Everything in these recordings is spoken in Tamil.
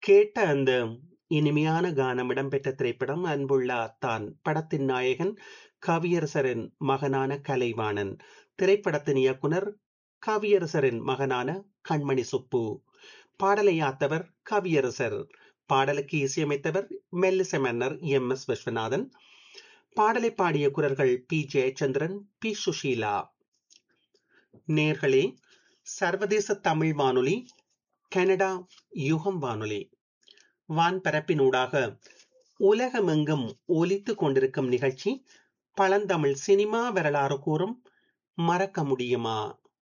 கேட்ட அந்த இனிமையான கானம் இடம்பெற்ற திரைப்படம் அன்புள்ள அத்தான் படத்தின் நாயகன் கவியரசரின் மகனான கலைவாணன் திரைப்படத்தின் இயக்குனர் கவியரசரின் மகனான கண்மணி சுப்பு பாடலை யாத்தவர் கவியரசர் பாடலுக்கு இசையமைத்தவர் மெல்லிசை மன்னர் எம் எஸ் விஸ்வநாதன் பாடலை பாடிய குரல்கள் பி ஜெயச்சந்திரன் பி சுஷீலா நேர்களே சர்வதேச தமிழ் வானொலி கனடா யுகம் வானொலி வான்பரப்பினூடாக உலகமெங்கும் ஒலித்துக் கொண்டிருக்கும் நிகழ்ச்சி பழந்தமிழ் சினிமா வரலாறு கூறும் மறக்க முடியுமா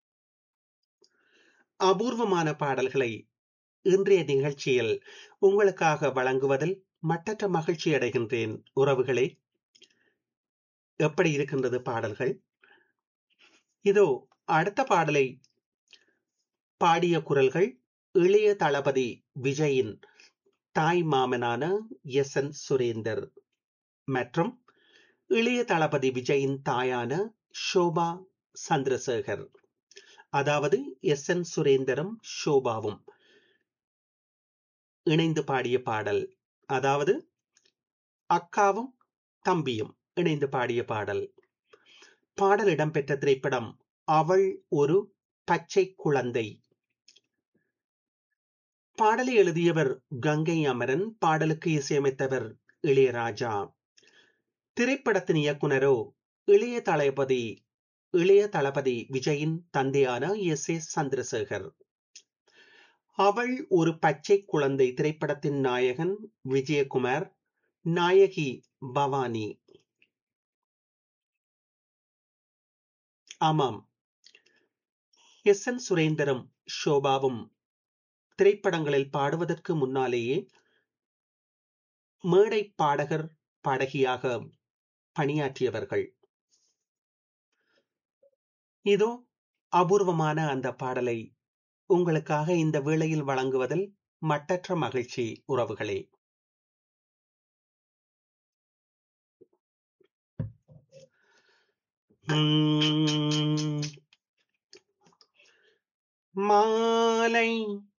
அபூர்வமான பாடல்களை இன்றைய நிகழ்ச்சியில் உங்களுக்காக வழங்குவதில் மட்டற்ற மகிழ்ச்சி அடைகின்றேன் உறவுகளே எப்படி இருக்கின்றது பாடல்கள் இதோ அடுத்த பாடலை பாடிய குரல்கள் இளைய தளபதி விஜயின் தாய் மாமனான எஸ் என் சுரேந்தர் மற்றும் இளைய தளபதி விஜயின் தாயான ஷோபா சந்திரசேகர் அதாவது எஸ் என் சுரேந்தரும் ஷோபாவும் இணைந்து பாடிய பாடல் அதாவது அக்காவும் தம்பியும் இணைந்து பாடிய பாடல் பாடல் இடம்பெற்ற திரைப்படம் அவள் ஒரு பச்சை குழந்தை பாடலை எழுதியவர் கங்கை அமரன் பாடலுக்கு இசையமைத்தவர் இளையராஜா திரைப்படத்தின் இயக்குனரோ இளைய தளபதி இளைய தளபதி விஜயின் தந்தையான எஸ் ஏ சந்திரசேகர் அவள் ஒரு பச்சை குழந்தை திரைப்படத்தின் நாயகன் விஜயகுமார் நாயகி பவானி ஆமாம் எஸ் என் சுரேந்தரும் ஷோபாவும் திரைப்படங்களில் பாடுவதற்கு முன்னாலேயே மேடை பாடகர் பாடகியாக பணியாற்றியவர்கள் இதோ அபூர்வமான அந்த பாடலை உங்களுக்காக இந்த வேளையில் வழங்குவதில் மட்டற்ற மகிழ்ச்சி உறவுகளே மாலை